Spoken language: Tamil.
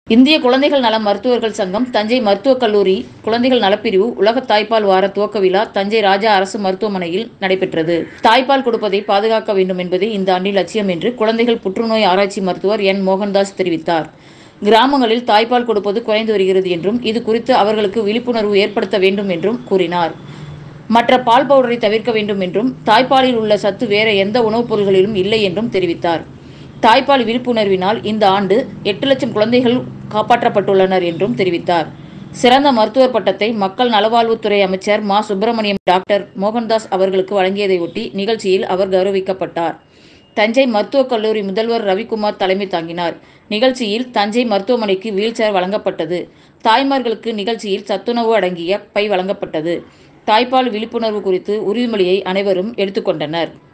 இந்திய குழந்தைகள் நல மருத்துவர்கள் சங்கம் தஞ்சை மருத்துவக் கல்லூரி குழந்தைகள் நலப்பிரிவு உலக தாய்ப்பால் வார துவக்க விழா தஞ்சை ராஜா அரசு மருத்துவமனையில் நடைபெற்றது தாய்ப்பால் கொடுப்பதை பாதுகாக்க வேண்டும் என்பதே இந்த ஆண்டின் லட்சியம் என்று குழந்தைகள் புற்றுநோய் ஆராய்ச்சி மருத்துவர் என் மோகன்தாஸ் தெரிவித்தார் கிராமங்களில் தாய்ப்பால் கொடுப்பது குறைந்து வருகிறது என்றும் இது குறித்து அவர்களுக்கு விழிப்புணர்வு ஏற்படுத்த வேண்டும் என்றும் கூறினார் மற்ற பால் பவுடரை தவிர்க்க வேண்டும் என்றும் தாய்ப்பாலில் உள்ள சத்து வேற எந்த உணவுப் பொருள்களிலும் இல்லை என்றும் தெரிவித்தார் தாய்ப்பால் விழிப்புணர்வினால் இந்த ஆண்டு எட்டு லட்சம் குழந்தைகள் காப்பாற்றப்பட்டுள்ளனர் என்றும் தெரிவித்தார் சிறந்த மருத்துவர் பட்டத்தை மக்கள் நலவாழ்வுத்துறை அமைச்சர் மா சுப்பிரமணியம் டாக்டர் மோகன்தாஸ் அவர்களுக்கு வழங்கியதையொட்டி நிகழ்ச்சியில் அவர் கௌரவிக்கப்பட்டார் தஞ்சை மருத்துவக் கல்லூரி முதல்வர் ரவிக்குமார் தலைமை தாங்கினார் நிகழ்ச்சியில் தஞ்சை மருத்துவமனைக்கு வீல்சேர் வழங்கப்பட்டது தாய்மார்களுக்கு நிகழ்ச்சியில் சத்துணவு அடங்கிய பை வழங்கப்பட்டது தாய்ப்பால் விழிப்புணர்வு குறித்து உறுதிமொழியை அனைவரும் எடுத்துக்கொண்டனர்